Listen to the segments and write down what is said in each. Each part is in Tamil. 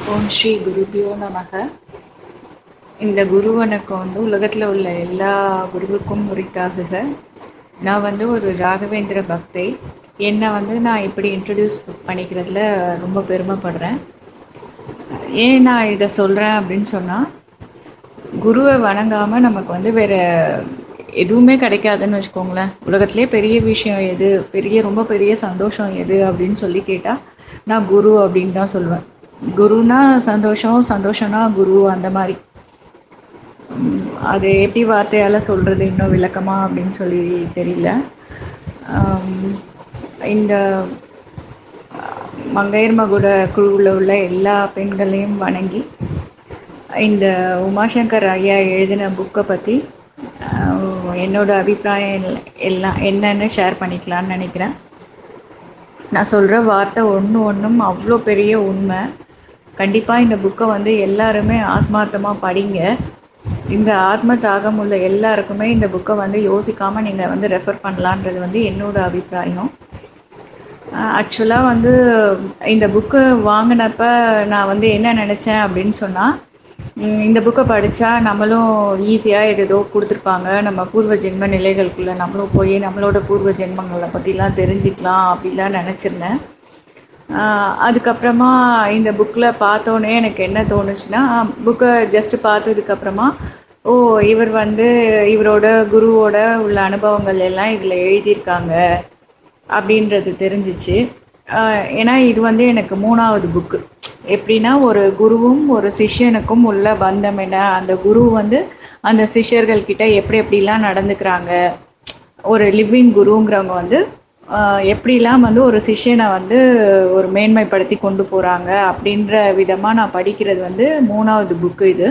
ஓம் ஸ்ரீ குருபியோ நமக இந்த குரு வணக்கம் வந்து உலகத்தில் உள்ள எல்லா குருவுக்கும் உரித்தாகுக நான் வந்து ஒரு ராகவேந்திர பக்தை என்னை வந்து நான் இப்படி இன்ட்ரடியூஸ் பண்ணிக்கிறதுல ரொம்ப பெருமைப்படுறேன் ஏன் நான் இதை சொல்கிறேன் அப்படின்னு சொன்னால் குருவை வணங்காமல் நமக்கு வந்து வேற எதுவுமே கிடைக்காதுன்னு வச்சுக்கோங்களேன் உலகத்திலே பெரிய விஷயம் எது பெரிய ரொம்ப பெரிய சந்தோஷம் எது அப்படின்னு சொல்லி கேட்டால் நான் குரு அப்படின்னு தான் சொல்லுவேன் குருனா சந்தோஷம் சந்தோஷம்னா குரு அந்த மாதிரி உம், அது எப்படி வார்த்தையால் சொல்கிறது இன்னும் விளக்கமா அப்படின்னு சொல்லி தெரியல ஆம், இந்த மங்கையர் மகுட குழுவில் உள்ள எல்லா பெண்களையும் வணங்கி இந்த உமாசங்கர் ஐயா எழுதின புக்கை பற்றி என்னோட அபிப்பிராயம் எல்- எல்லாம் என்னன்னு ஷேர் பண்ணிக்கலாம்னு நினைக்கிறேன் நான் சொல்கிற வார்த்தை ஒன்று ஒன்றும் அவ்வளோ பெரிய உண்மை கண்டிப்பாக இந்த புக்கை வந்து எல்லாருமே ஆத்மார்த்தமாக படிங்க இந்த ஆத்ம தாகம் உள்ள எல்லாருக்குமே இந்த புக்கை வந்து யோசிக்காமல் நீங்கள் வந்து ரெஃபர் பண்ணலான்றது வந்து என்னோட அபிப்பிராயம் ஆக்சுவலாக வந்து இந்த புக்கு வாங்கினப்ப நான் வந்து என்ன நினச்சேன் அப்படின்னு சொன்னால் இந்த புக்கை படித்தா நம்மளும் ஈஸியாக எதேதோ கொடுத்துருப்பாங்க நம்ம பூர்வ ஜென்ம நிலைகளுக்குள்ளே நம்மளும் போய் நம்மளோட பூர்வ ஜென்மங்களை பற்றிலாம் தெரிஞ்சுக்கலாம் அப்படிலாம் நினச்சிருந்தேன் ஆஹ் அதுக்கப்புறமா இந்த புக்கில் பார்த்தோன்னே எனக்கு என்ன தோணுச்சுன்னா புக்கை ஜஸ்ட் பார்த்ததுக்கப்புறமா ஓ இவர் வந்து இவரோட குருவோட உள்ள அனுபவங்கள் எல்லாம் இதில் எழுதியிருக்காங்க அப்படின்றது தெரிஞ்சிச்சு ஆஹ் ஏன்னா இது வந்து எனக்கு மூணாவது புக்கு எப்படின்னா ஒரு குருவும் ஒரு சிஷ்யனுக்கும் உள்ள பந்தம் என்ன அந்த குரு வந்து அந்த சிஷ்யர்கள் கிட்ட எப்படி எப்படிலாம் நடந்துக்கிறாங்க ஒரு லிவிங் குருங்கிறவங்க வந்து ஆஹ் எப்படிலாம் வந்து ஒரு சிஷ்யனை வந்து ஒரு மேன்மைப்படுத்தி கொண்டு போகிறாங்க அப்படின்ற விதமாக நான் படிக்கிறது வந்து மூணாவது புக்கு இது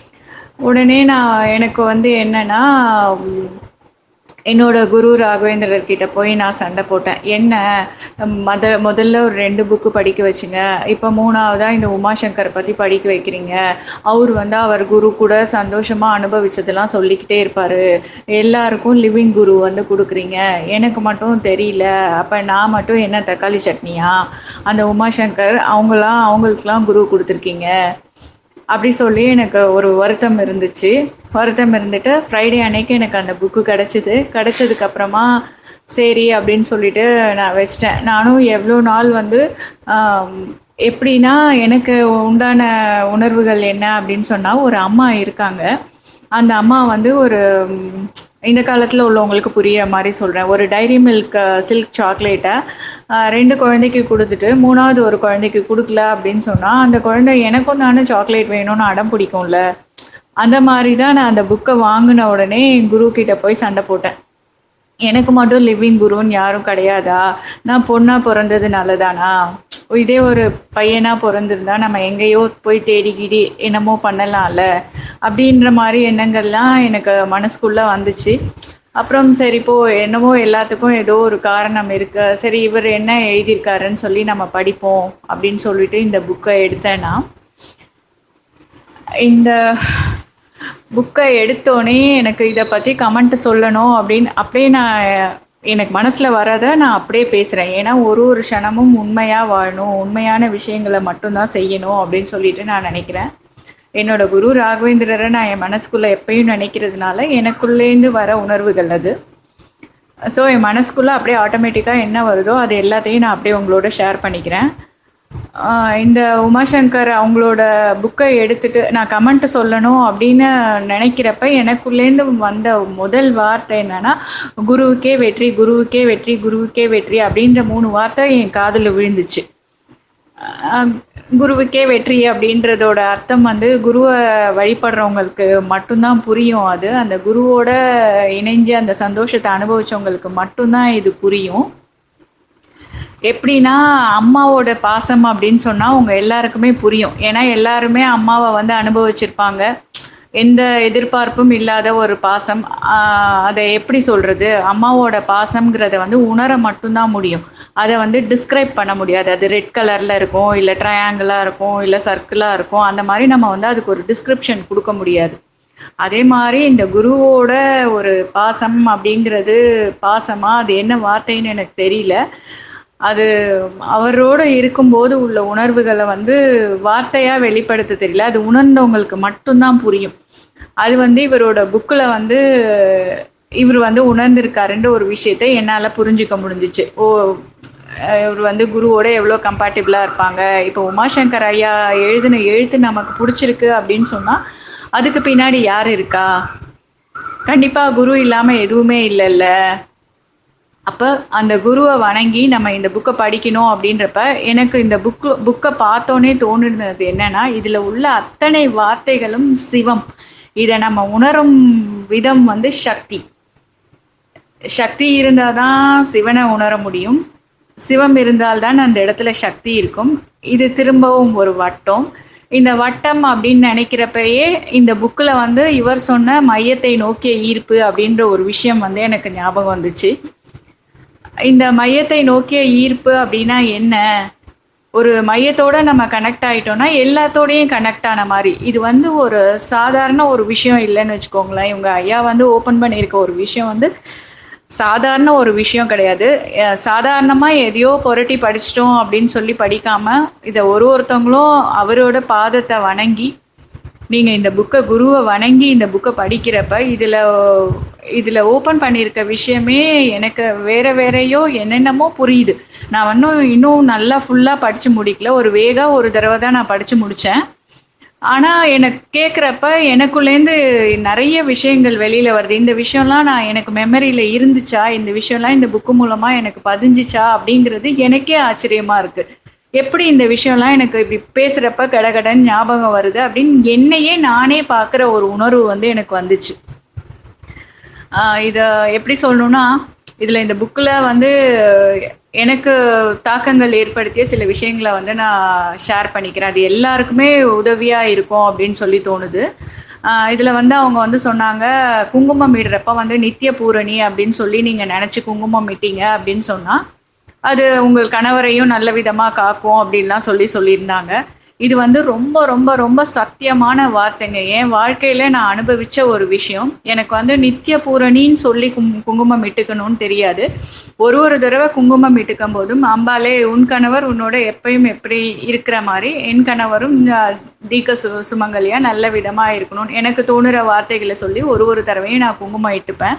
உடனே நான் எனக்கு வந்து என்னன்னா உம், என்னோட குரு ராகவேந்திரர் கிட்ட போய் நான் சண்டை போட்டேன் என்ன மத முதல்ல ஒரு ரெண்டு புக்கு படிக்க வச்சுங்க இப்போ மூணாவதா இந்த உமாசங்கர் பற்றி படிக்க வைக்கிறீங்க அவர் வந்து அவர் குரு கூட சந்தோஷமாக அனுபவிச்சதெல்லாம் சொல்லிக்கிட்டே இருப்பார் எல்லாருக்கும் லிவிங் குரு வந்து கொடுக்குறீங்க எனக்கு மட்டும் தெரியல அப்போ நான் மட்டும் என்ன தக்காளி சட்னியா அந்த உமாசங்கர் அவங்களாம் அவங்களுக்குலாம் குரு கொடுத்துருக்கீங்க அப்படி சொல்லி எனக்கு ஒரு வருத்தம் இருந்துச்சு வருத்தம் இருந்துட்டு ஃப்ரைடே அன்னைக்கு எனக்கு அந்த புக்கு கிடச்சிது கிடச்சதுக்கு அப்புறமா சரி அப்படின்னு சொல்லிட்டு நான் வச்சிட்டேன் நானும் எவ்வளோ நாள் வந்து ஆம், எப்படின்னா எனக்கு உண்டான உணர்வுகள் என்ன அப்படின்னு சொன்னால் ஒரு அம்மா இருக்காங்க அந்த அம்மா வந்து ஒரு ம், இந்த காலத்தில் உள்ளவங்களுக்கு புரியுற மாதிரி சொல்கிறேன் ஒரு டைரி மில்க் சில்க் சாக்லேட்டை ரெண்டு குழந்தைக்கு கொடுத்துட்டு மூணாவது ஒரு குழந்தைக்கு கொடுக்கல அப்படின்னு சொன்னால் அந்த குழந்தை எனக்கும் தானே சாக்லேட் வேணும்னு அடம் பிடிக்கும்ல அந்த மாதிரி தான் நான் அந்த புக்கை வாங்கின உடனே என் குரு கிட்ட போய் சண்டை போட்டேன் எனக்கு மட்டும் லிவிங் குருன்னு யாரும் கிடையாதா நான் பொண்ணா பிறந்தது நல்லதானா இதே ஒரு பையனா பிறந்திருந்தா நம்ம எங்கேயோ போய் தேடிக்கிடி என்னமோ பண்ணலாம்ல அப்படின்ற மாதிரி எண்ணங்கள்லாம் எனக்கு மனசுக்குள்ள வந்துச்சு அப்புறம் சரி இப்போ என்னமோ எல்லாத்துக்கும் ஏதோ ஒரு காரணம் இருக்கு சரி இவர் என்ன எழுதியிருக்காருன்னு சொல்லி நம்ம படிப்போம் அப்படின்னு சொல்லிட்டு இந்த புக்கை எடுத்தேன்னா இந்த புக்கை எடுத்தோடனே எனக்கு இதை பற்றி கமெண்ட் சொல்லணும் அப்படின்னு அப்படியே நான் எனக்கு மனசில் வரதை நான் அப்படியே பேசுகிறேன் ஏன்னா ஒரு ஒரு க்ஷணமும் உண்மையாக வாழணும் உண்மையான விஷயங்களை மட்டும்தான் செய்யணும் அப்படின்னு சொல்லிட்டு நான் நினைக்கிறேன் என்னோட குரு ராகவேந்திரரை நான் என் மனசுக்குள்ளே எப்பயும் நினைக்கிறதுனால எனக்குள்ளேருந்து வர உணர்வுகள் அது ஸோ என் மனசுக்குள்ளே அப்படியே ஆட்டோமேட்டிக்காக என்ன வருதோ அது எல்லாத்தையும் நான் அப்படியே உங்களோட ஷேர் பண்ணிக்கிறேன் ஆஹ் இந்த உமாசங்கர் அவங்களோட புக்கை எடுத்துட்டு நான் கமெண்ட் சொல்லணும் அப்படின்னு நினைக்கிறப்ப எனக்குள்ளேருந்து வந்த முதல் வார்த்தை என்னன்னா குருவுக்கே வெற்றி குருவுக்கே வெற்றி குருவுக்கே வெற்றி அப்படின்ற மூணு வார்த்தை என் காதில் விழுந்துச்சு ஆஹ் குருவுக்கே வெற்றி அப்படின்றதோட அர்த்தம் வந்து குருவை வழிபடுறவங்களுக்கு மட்டும்தான் புரியும் அது அந்த குருவோட இணைஞ்சு அந்த சந்தோஷத்தை அனுபவிச்சவங்களுக்கு மட்டும்தான் இது புரியும் எப்படின்னா அம்மாவோட பாசம் அப்படின்னு சொன்னா உங்க எல்லாருக்குமே புரியும் ஏன்னா எல்லாருமே அம்மாவை வந்து அனுபவிச்சிருப்பாங்க எந்த எதிர்பார்ப்பும் இல்லாத ஒரு பாசம் ஆஹ் அதை எப்படி சொல்றது அம்மாவோட பாசம்ங்கிறத வந்து உணர மட்டும்தான் முடியும் அதை வந்து டிஸ்கிரைப் பண்ண முடியாது அது ரெட் கலர்ல இருக்கும் இல்லை ட்ரையாங்கிளா இருக்கும் இல்லை சர்க்கிளா இருக்கும் அந்த மாதிரி நம்ம வந்து அதுக்கு ஒரு டிஸ்கிரிப்ஷன் கொடுக்க முடியாது அதே மாதிரி இந்த குருவோட ஒரு பாசம் அப்படிங்கிறது பாசமா அது என்ன வார்த்தைன்னு எனக்கு தெரியல அது அவரோட இருக்கும்போது உள்ள உணர்வுகளை வந்து வார்த்தையா வெளிப்படுத்த தெரியல அது உணர்ந்தவங்களுக்கு மட்டும்தான் புரியும் அது வந்து இவரோட புக்கில் வந்து இவர் வந்து உணர்ந்திருக்காருன்ற ஒரு விஷயத்தை என்னால் புரிஞ்சுக்க முடிஞ்சிச்சு ஓ அஹ் இவர் வந்து குருவோட எவ்வளோ கம்பேட்டிபிளாக இருப்பாங்க இப்போ உமாசங்கர் ஐயா எழுதின எழுத்து நமக்கு பிடிச்சிருக்கு அப்படின்னு சொன்னால் அதுக்கு பின்னாடி யார் இருக்கா கண்டிப்பாக குரு இல்லாமல் எதுவுமே இல்லைல்ல அப்போ அந்த குருவை வணங்கி நம்ம இந்த புக்கை படிக்கணும் அப்படின்றப்ப எனக்கு இந்த புக்கு புக்கை பார்த்தோன்னே தோணுனது என்னன்னா இதில் உள்ள அத்தனை வார்த்தைகளும் சிவம் இதை நம்ம உணரும் விதம் வந்து சக்தி சக்தி இருந்தால் தான் சிவனை உணர முடியும் சிவம் இருந்தால்தான் அந்த இடத்துல சக்தி இருக்கும் இது திரும்பவும் ஒரு வட்டம் இந்த வட்டம் அப்படின்னு நினைக்கிறப்பயே இந்த புக்கில் வந்து இவர் சொன்ன மையத்தை நோக்கிய ஈர்ப்பு அப்படின்ற ஒரு விஷயம் வந்து எனக்கு ஞாபகம் வந்துச்சு இந்த மையத்தை நோக்கிய ஈர்ப்பு அப்படின்னா என்ன ஒரு மையத்தோட நம்ம கனெக்ட் ஆயிட்டோம்னா எல்லாத்தோடையும் கனெக்ட் ஆன மாதிரி இது வந்து ஒரு சாதாரண ஒரு விஷயம் இல்லைன்னு வச்சுக்கோங்களேன் இவங்க ஐயா வந்து ஓப்பன் பண்ணியிருக்க ஒரு விஷயம் வந்து சாதாரண ஒரு விஷயம் கிடையாது அஹ் சாதாரணமா எதையோ புரட்டி படிச்சிட்டோம் அப்படின்னு சொல்லி படிக்காம இதை ஒரு ஒருத்தவங்களும் அவரோட பாதத்தை வணங்கி நீங்க இந்த புக்கை குருவை வணங்கி இந்த புக்கை படிக்கிறப்ப இதுல இதுல ஓபன் பண்ணியிருக்க விஷயமே எனக்கு வேற வேறையோ என்னென்னமோ புரியுது நான் இன்னும் இன்னும் நல்லா ஃபுல்லா படிச்சு முடிக்கல ஒரு வேகா ஒரு தடவை தான் நான் படிச்சு முடிச்சேன் ஆனா எனக்கு கேட்குறப்ப எனக்குள்ளேருந்து நிறைய விஷயங்கள் வெளியில வருது இந்த விஷயம்லாம் நான் எனக்கு மெமரியில இருந்துச்சா இந்த விஷயம்லாம் இந்த புக்கு மூலமா எனக்கு பதிஞ்சுச்சா அப்படிங்கிறது எனக்கே ஆச்சரியமா இருக்கு எப்படி இந்த விஷயம்லாம் எனக்கு இப்படி பேசுறப்ப கடகடன் ஞாபகம் வருது அப்படின்னு என்னையே நானே பார்க்குற ஒரு உணர்வு வந்து எனக்கு வந்துச்சு ஆஹ் இத எப்படி சொல்லணும்னா இதுல இந்த புக்ல வந்து எனக்கு தாக்கங்கள் ஏற்படுத்திய சில விஷயங்களை வந்து நான் ஷேர் பண்ணிக்கிறேன் அது எல்லாருக்குமே உதவியா இருக்கும் அப்படின்னு சொல்லி தோணுது ஆஹ் இதுல வந்து அவங்க வந்து சொன்னாங்க குங்குமம் இடுறப்ப வந்து நித்திய பூரணி அப்படின்னு சொல்லி நீங்க நினைச்சு குங்குமம் இட்டீங்க அப்படின்னு சொன்னா அது உங்கள் கணவரையும் நல்ல விதமா காக்கும் அப்படின்லாம் சொல்லி சொல்லியிருந்தாங்க இது வந்து ரொம்ப ரொம்ப ரொம்ப சத்தியமான வார்த்தைங்க என் வாழ்க்கையில நான் அனுபவிச்ச ஒரு விஷயம் எனக்கு வந்து நித்திய பூரணின்னு சொல்லி கும் குங்குமம் இட்டுக்கணும்னு தெரியாது ஒரு ஒரு தடவை குங்குமம் இட்டுக்கும் போதும் அம்பாலே உன் கணவர் உன்னோட எப்பயும் எப்படி இருக்கிற மாதிரி என் கணவரும் அஹ், தீக்க சு சுமங்கலியா நல்ல விதமா இருக்கணும் எனக்கு தோணுற வார்த்தைகளை சொல்லி ஒரு ஒரு தடவையும் நான் குங்குமம் இட்டுப்பேன்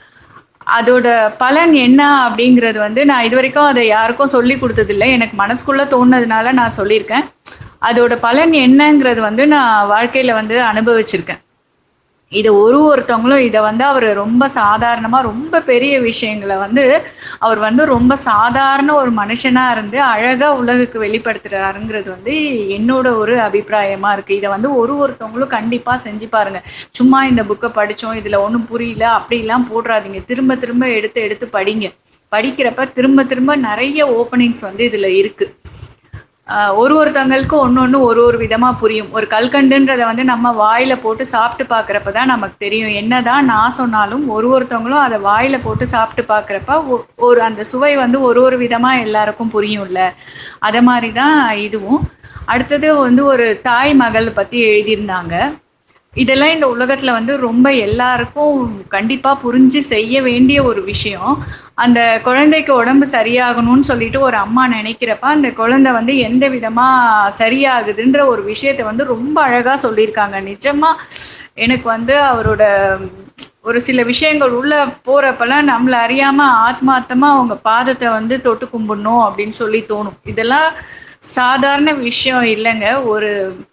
அதோட பலன் என்ன அப்படிங்கிறது வந்து நான் இது வரைக்கும் அதை யாருக்கும் சொல்லி கொடுத்ததில்லை எனக்கு மனசுக்குள்ள தோணுனதுனால நான் சொல்லியிருக்கேன் அதோட பலன் என்னங்கிறது வந்து நான் வாழ்க்கையில வந்து அனுபவிச்சிருக்கேன் இதை ஒரு ஒருத்தவங்களும் இதை வந்து அவர் ரொம்ப சாதாரணமா ரொம்ப பெரிய விஷயங்களை வந்து அவர் வந்து ரொம்ப சாதாரண ஒரு மனுஷனா இருந்து அழகா உலகுக்கு வெளிப்படுத்துறாருங்கிறது வந்து என்னோட ஒரு அபிப்பிராயமா இருக்கு இதை வந்து ஒரு ஒருத்தவங்களும் கண்டிப்பா செஞ்சு பாருங்க சும்மா இந்த புக்கை படிச்சோம் இதுல ஒன்றும் புரியல அப்படிலாம் போடுறாதீங்க திரும்ப திரும்ப எடுத்து எடுத்து படிங்க படிக்கிறப்ப திரும்ப திரும்ப நிறைய ஓப்பனிங்ஸ் வந்து இதுல இருக்கு ஆஹ் ஒரு ஒருத்தவங்களுக்கும் ஒன்று ஒன்று ஒரு ஒரு விதமா புரியும் ஒரு கல்கண்டுன்றதை வந்து நம்ம வாயில போட்டு சாப்பிட்டு பார்க்கறப்ப தான் நமக்கு தெரியும் என்னதான் நான் சொன்னாலும் ஒரு ஒருத்தவங்களும் அதை வாயில போட்டு சாப்பிட்டு பார்க்கறப்ப ஒ- ஒரு அந்த சுவை வந்து ஒரு ஒரு விதமா எல்லாருக்கும் புரியும்ல அத மாதிரி தான் இதுவும் அடுத்தது வந்து ஒரு தாய் மகள் பத்தி எழுதியிருந்தாங்க இதெல்லாம் இந்த உலகத்துல வந்து ரொம்ப எல்லாருக்கும் கண்டிப்பா புரிஞ்சு செய்ய வேண்டிய ஒரு விஷயம் அந்த குழந்தைக்கு உடம்பு சரியாகணும்னு சொல்லிட்டு ஒரு அம்மா நினைக்கிறப்ப அந்த குழந்தை வந்து எந்த விதமா சரியாகுதுன்ற ஒரு விஷயத்த வந்து ரொம்ப அழகா சொல்லியிருக்காங்க நிஜமா எனக்கு வந்து அவரோட ஒரு சில விஷயங்கள் உள்ள போறப்பெல்லாம் நம்மள அறியாம ஆத்மார்த்தமா அவங்க பாதத்தை வந்து தொட்டு கும்பிடணும் அப்படின்னு சொல்லி தோணும் இதெல்லாம் சாதாரண விஷயம் இல்லைங்க ஒரு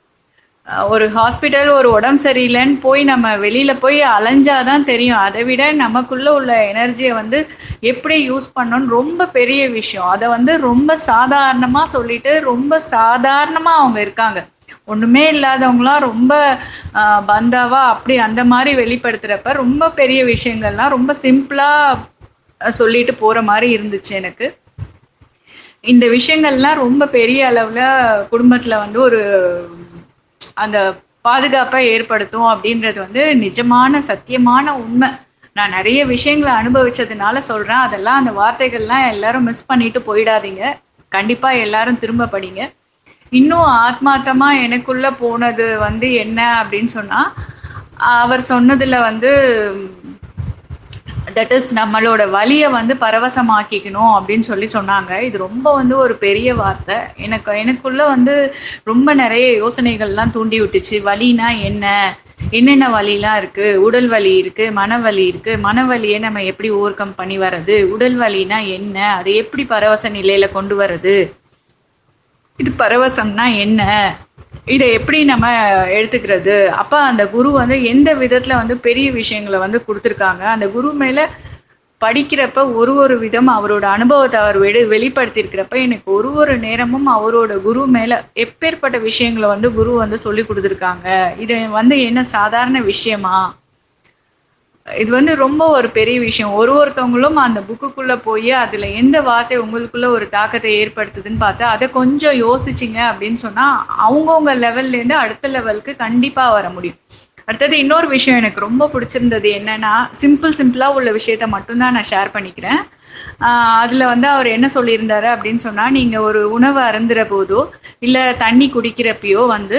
அஹ் ஒரு ஹாஸ்பிட்டல் ஒரு உடம்பு சரியில்லைன்னு போய் நம்ம வெளியில போய் அலைஞ்சாதான் தெரியும் அதை விட நமக்குள்ள உள்ள எனர்ஜியை வந்து எப்படி யூஸ் பண்ணணும்னு ரொம்ப பெரிய விஷயம் அதை வந்து ரொம்ப சாதாரணமா சொல்லிட்டு ரொம்ப சாதாரணமா அவங்க இருக்காங்க ஒண்ணுமே இல்லாதவங்களாம் ரொம்ப ஆஹ், பந்தாவா அப்படி அந்த மாதிரி வெளிப்படுத்துறப்ப ரொம்ப பெரிய விஷயங்கள்லாம் ரொம்ப சிம்பிளா அஹ், சொல்லிட்டு போற மாதிரி இருந்துச்சு எனக்கு இந்த விஷயங்கள்லாம் ரொம்ப பெரிய அளவுல குடும்பத்துல வந்து ஒரு அந்த பாதுகாப்பை ஏற்படுத்தும் அப்படின்றது வந்து நிஜமான சத்தியமான உண்மை நான் நிறைய விஷயங்களை அனுபவிச்சதுனால சொல்றேன் அதெல்லாம் அந்த வார்த்தைகள்லாம் எல்லாரும் மிஸ் பண்ணிட்டு போயிடாதீங்க கண்டிப்பா எல்லாரும் திரும்ப படிங்க இன்னும் ஆத்மார்த்தமா எனக்குள்ள போனது வந்து என்ன அப்படின்னு சொன்னா அவர் சொன்னதுல வந்து தட் இஸ் நம்மளோட வலியை வந்து பரவசமாக்கிக்கணும் அப்படின்னு சொல்லி சொன்னாங்க இது ரொம்ப வந்து ஒரு பெரிய வார்த்தை எனக்கு எனக்குள்ள வந்து ரொம்ப நிறைய யோசனைகள்லாம் தூண்டி விட்டுச்சு வலினா என்ன என்னென்ன வலிலாம் இருக்கு உடல் வலி இருக்கு மனவலி இருக்கு மனவலியை நம்ம எப்படி ஓவர் கம் பண்ணி வர்றது உடல் வலினா என்ன அதை எப்படி பரவச நிலையில கொண்டு வர்றது இது பரவசம்னா என்ன இதை எப்படி நம்ம எடுத்துக்கிறது அப்ப அந்த குரு வந்து எந்த விதத்துல வந்து பெரிய விஷயங்களை வந்து கொடுத்துருக்காங்க அந்த குரு மேல படிக்கிறப்ப ஒரு ஒரு விதம் அவரோட அனுபவத்தை அவர் வெளி வெளிப்படுத்தியிருக்கிறப்ப எனக்கு ஒரு ஒரு நேரமும் அவரோட குரு மேல எப்பேற்பட்ட விஷயங்களை வந்து குரு வந்து சொல்லி கொடுத்துருக்காங்க இது வந்து என்ன சாதாரண விஷயமா இது வந்து ரொம்ப ஒரு பெரிய விஷயம் ஒரு ஒருத்தவங்களும் அந்த புக்குக்குள்ள போய் அதுல எந்த வார்த்தை உங்களுக்குள்ள ஒரு தாக்கத்தை ஏற்படுத்துதுன்னு பார்த்தா அதை கொஞ்சம் யோசிச்சிங்க அப்படின்னு சொன்னா அவங்கவுங்க லெவல்ல இருந்து அடுத்த லெவலுக்கு கண்டிப்பா வர முடியும் அடுத்தது இன்னொரு விஷயம் எனக்கு ரொம்ப பிடிச்சிருந்தது என்னன்னா சிம்பிள் சிம்பிளா உள்ள விஷயத்த மட்டும்தான் நான் ஷேர் பண்ணிக்கிறேன் ஆஹ் அதுல வந்து அவர் என்ன சொல்லியிருந்தாரு அப்படின்னு சொன்னா நீங்க ஒரு உணவு அருந்துற போதோ இல்ல தண்ணி குடிக்கிறப்பயோ வந்து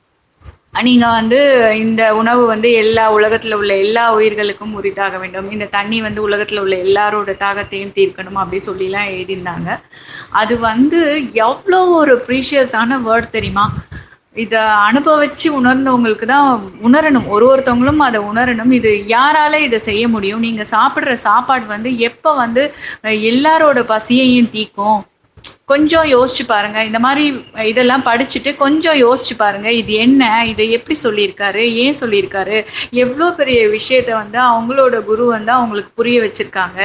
நீங்க வந்து இந்த உணவு வந்து எல்லா உலகத்துல உள்ள எல்லா உயிர்களுக்கும் உரித்தாக வேண்டும் இந்த தண்ணி வந்து உலகத்துல உள்ள எல்லாரோட தாகத்தையும் தீர்க்கணும் அப்படி சொல்லிலாம் எழுதியிருந்தாங்க அது வந்து எவ்வளோ ஒரு ப்ரீஷியஸான வேர்ட் தெரியுமா இத அனுபவிச்சு உணர்ந்தவங்களுக்கு தான் உணரணும் ஒரு ஒருத்தவங்களும் அதை உணரணும் இது யாரால இதை செய்ய முடியும் நீங்க சாப்பிடுற சாப்பாடு வந்து எப்ப வந்து அஹ், எல்லாரோட பசியையும் தீக்கும் கொஞ்சம் யோசிச்சு பாருங்க இந்த மாதிரி இதெல்லாம் படிச்சுட்டு கொஞ்சம் யோசிச்சு பாருங்க இது என்ன இதை எப்படி சொல்லியிருக்காரு ஏன் சொல்லியிருக்காரு எவ்வளோ பெரிய விஷயத்த வந்து அவங்களோட குரு வந்து அவங்களுக்கு புரிய வச்சிருக்காங்க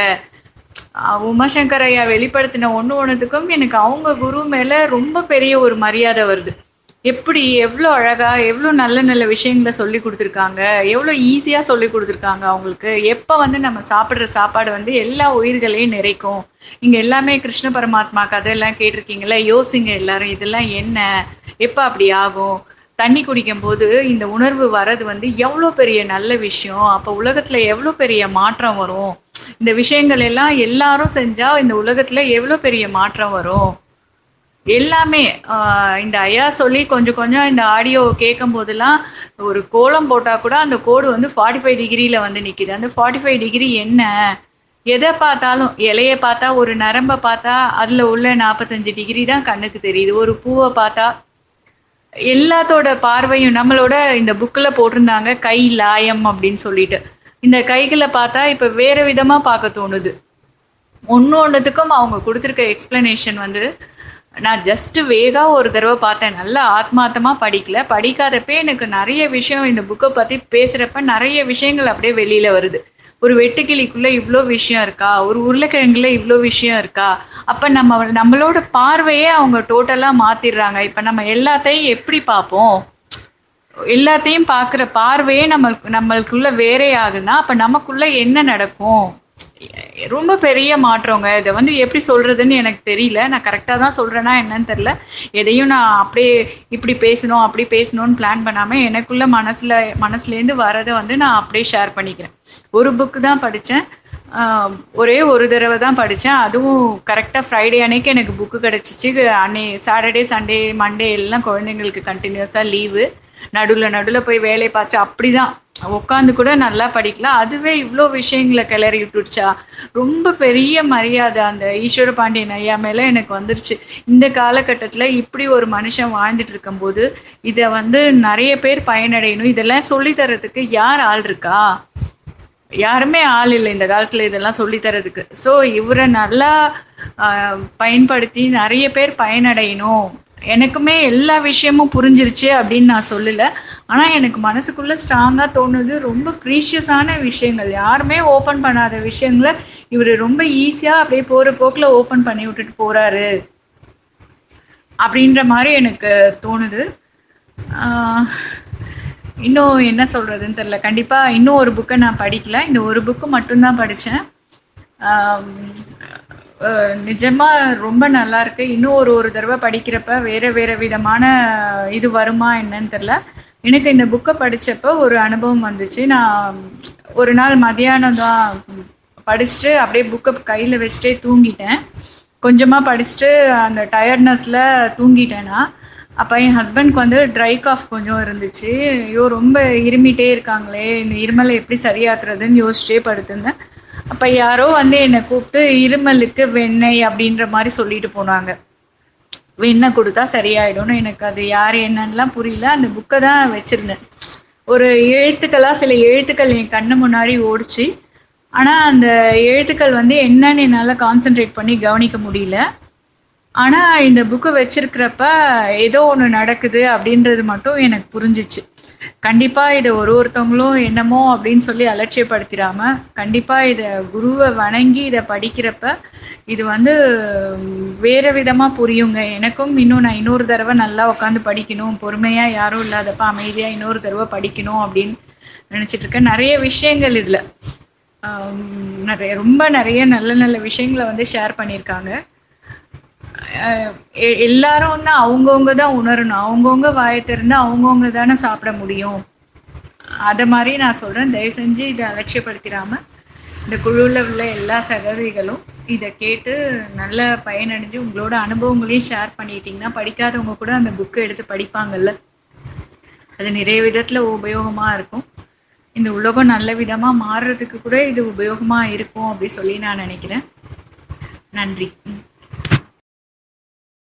அஹ் உமாசங்கர் ஐயா வெளிப்படுத்தின ஒண்ணு ஒண்ணுத்துக்கும் எனக்கு அவங்க குரு மேல ரொம்ப பெரிய ஒரு மரியாதை வருது எப்படி எவ்வளோ அழகா எவ்வளோ நல்ல நல்ல விஷயங்களை சொல்லி கொடுத்துருக்காங்க எவ்வளோ ஈஸியா சொல்லி கொடுத்துருக்காங்க அவங்களுக்கு எப்ப வந்து நம்ம சாப்பிடுற சாப்பாடு வந்து எல்லா உயிர்களையும் நிறைக்கும் இங்க எல்லாமே கிருஷ்ண பரமாத்மா கதையெல்லாம் கேட்டிருக்கீங்களா யோசிங்க எல்லாரும் இதெல்லாம் என்ன எப்ப அப்படி ஆகும் தண்ணி குடிக்கும் போது இந்த உணர்வு வர்றது வந்து எவ்வளோ பெரிய நல்ல விஷயம் அப்ப உலகத்துல எவ்வளோ பெரிய மாற்றம் வரும் இந்த விஷயங்கள் எல்லாம் எல்லாரும் செஞ்சா இந்த உலகத்துல எவ்வளோ பெரிய மாற்றம் வரும் எல்லாமே ஆஹ் இந்த ஐயா சொல்லி கொஞ்சம் கொஞ்சம் இந்த ஆடியோ கேட்கும் போதெல்லாம் ஒரு கோலம் போட்டா கூட அந்த கோடு வந்து ஃபார்ட்டி ஃபைவ் டிகிரியில வந்து நிக்குது அந்த ஃபார்ட்டி ஃபைவ் டிகிரி என்ன எதை பார்த்தாலும் இலைய பார்த்தா ஒரு நரம்பை பார்த்தா அதுல உள்ள நாற்பத்தஞ்சு டிகிரி தான் கண்ணுக்கு தெரியுது ஒரு பூவை பார்த்தா எல்லாத்தோட பார்வையும் நம்மளோட இந்த புக்கில் போட்டிருந்தாங்க கை லாயம் அப்படின்னு சொல்லிட்டு இந்த கைகளை பார்த்தா இப்ப வேற விதமா பார்க்க தோணுது ஒன்று ஒன்றுத்துக்கும் அவங்க கொடுத்துருக்க எக்ஸ்பிளனேஷன் வந்து நான் ஜஸ்ட் வேகா ஒரு தடவை பார்த்தேன் நல்லா ஆத்மார்த்தமா படிக்கல படிக்காதப்பே எனக்கு நிறைய விஷயம் இந்த புக்கை பத்தி பேசுறப்ப நிறைய விஷயங்கள் அப்படியே வெளியில வருது ஒரு வெட்டுக்கிளிக்குள்ள இவ்வளோ விஷயம் இருக்கா ஒரு உருளைக்கிழங்குல இவ்வளோ விஷயம் இருக்கா அப்ப நம்ம நம்மளோட பார்வையே அவங்க டோட்டலா மாத்திடுறாங்க இப்ப நம்ம எல்லாத்தையும் எப்படி பார்ப்போம் எல்லாத்தையும் பார்க்குற பார்வையே நம்ம நம்மளுக்குள்ள வேறே ஆகுதுன்னா அப்ப நமக்குள்ள என்ன நடக்கும் ரொம்ப பெரிய மாற்றங்க இதை வந்து எப்படி சொல்றதுன்னு எனக்கு தெரியல நான் கரெக்டாக தான் சொல்றேன்னா என்னன்னு தெரியல எதையும் நான் அப்படியே இப்படி பேசணும் அப்படி பேசணும்னு பிளான் பண்ணாம எனக்குள்ள மனசுல மனசுலேருந்து வரதை வந்து நான் அப்படியே ஷேர் பண்ணிக்கிறேன் ஒரு புக்கு தான் படித்தேன் ஒரே ஒரு தடவை தான் படித்தேன் அதுவும் கரெக்டாக ஃப்ரைடே அன்னைக்கு எனக்கு புக்கு கிடச்சிச்சு அன்னை சாட்டர்டே சண்டே மண்டே எல்லாம் குழந்தைங்களுக்கு கண்டினியூஸாக லீவு நடுவில் நடுவில் போய் வேலையை பார்த்து அப்படிதான் உட்காந்து கூட நல்லா படிக்கலாம் அதுவே இவ்வளோ விஷயங்களை கிளறி விட்டுடுச்சா ரொம்ப பெரிய மரியாதை அந்த ஈஸ்வர பாண்டியன் ஐயா மேல எனக்கு வந்துருச்சு இந்த காலகட்டத்துல இப்படி ஒரு மனுஷன் வாழ்ந்துட்டு இருக்கும்போது இதை வந்து நிறைய பேர் பயனடையணும் இதெல்லாம் சொல்லி தரதுக்கு யார் ஆள் இருக்கா யாருமே ஆள் இல்லை இந்த காலத்துல இதெல்லாம் சொல்லி தரதுக்கு ஸோ இவரை நல்லா ஆஹ், பயன்படுத்தி நிறைய பேர் பயனடையணும் எனக்குமே எல்லா விஷயமும் புரிஞ்சிருச்சு அப்படின்னு நான் சொல்லல ஆனா எனக்கு மனசுக்குள்ள ஸ்ட்ராங்கா தோணுது ரொம்ப ப்ரீஷியஸான விஷயங்கள் யாருமே ஓபன் பண்ணாத விஷயங்களை இவர் ரொம்ப ஈஸியா அப்படியே போற போக்குல ஓபன் பண்ணி விட்டுட்டு போறாரு அப்படின்ற மாதிரி எனக்கு தோணுது ஆஹ் இன்னும் என்ன சொல்றதுன்னு தெரியல கண்டிப்பா இன்னும் ஒரு புக்கை நான் படிக்கல இந்த ஒரு புக்கு மட்டும்தான் படிச்சேன் ஆம், அஹ் நிஜமா ரொம்ப நல்லா இருக்கு இன்னும் ஒரு ஒரு தடவை படிக்கிறப்ப வேற வேற விதமான இது வருமா என்னன்னு தெரியல எனக்கு இந்த புக்கை படிச்சப்ப ஒரு அனுபவம் வந்துச்சு நான் ஒரு நாள் மதியானம் தான் படிச்சுட்டு அப்படியே புக்கை கையில வச்சுட்டே தூங்கிட்டேன் கொஞ்சமா படிச்சுட்டு அந்த டயர்ட்னஸ்ல தூங்கிட்டேன்னா அப்ப என் ஹஸ்பண்ட்க்கு வந்து ட்ரை காஃப் கொஞ்சம் இருந்துச்சு ஐயோ ரொம்ப இருமிட்டே இருக்காங்களே இந்த இருமலை எப்படி சரியாக்குறதுன்னு யோசிச்சே படுத்திருந்தேன் அப்ப யாரோ வந்து என்னை கூப்பிட்டு இருமலுக்கு வெண்ணெய் அப்படின்ற மாதிரி சொல்லிட்டு போனாங்க வெண்ணெய் கொடுத்தா சரியாயிடும்னு எனக்கு அது யார் என்னன்னுலாம் புரியல அந்த புக்கை தான் வச்சிருந்தேன் ஒரு எழுத்துக்களா சில எழுத்துக்கள் என் கண்ணு முன்னாடி ஓடிச்சு ஆனா அந்த எழுத்துக்கள் வந்து என்னன்னு என்னால கான்சென்ட்ரேட் பண்ணி கவனிக்க முடியல ஆனா இந்த புக்கை வச்சிருக்கிறப்ப ஏதோ ஒண்ணு நடக்குது அப்படின்றது மட்டும் எனக்கு புரிஞ்சிச்சு கண்டிப்பா இதை ஒரு ஒருத்தவங்களும் என்னமோ அப்படின்னு சொல்லி அலட்சியப்படுத்திடாம கண்டிப்பா இத குருவை வணங்கி இதை படிக்கிறப்ப இது வந்து உம், வேற விதமா புரியுங்க எனக்கும் இன்னும் நான் இன்னொரு தடவை நல்லா உட்காந்து படிக்கணும் பொறுமையா யாரும் இல்லாதப்ப அமைதியா இன்னொரு தடவை படிக்கணும் அப்படின்னு நினைச்சிட்டு இருக்கேன் நிறைய விஷயங்கள் இதுல ஆம், நிறைய ரொம்ப நிறைய நல்ல நல்ல விஷயங்களை வந்து ஷேர் பண்ணியிருக்காங்க அஹ் எ- எல்லாரும் தான் அவங்கவுங்க தான் உணரணும் அவங்கவுங்க வாயை திறந்து அவங்கவுங்க தானே சாப்பிட முடியும் அத மாதிரி நான் சொல்றேன் தயவு செஞ்சு இதை அலட்சியப்படுத்திடாம இந்த குழுவில் உள்ள எல்லா சகோதரிகளும் இதை கேட்டு நல்ல பயனடைஞ்சு உங்களோட அனுபவங்களையும் ஷேர் பண்ணிட்டீங்கன்னா படிக்காதவங்க கூட அந்த புக்கை எடுத்து படிப்பாங்கல்ல அது நிறைய விதத்துல உபயோகமா இருக்கும் இந்த உலகம் நல்ல விதமா மாறுறதுக்கு கூட இது உபயோகமா இருக்கும் அப்படி சொல்லி நான் நினைக்கிறேன் நன்றி ம்.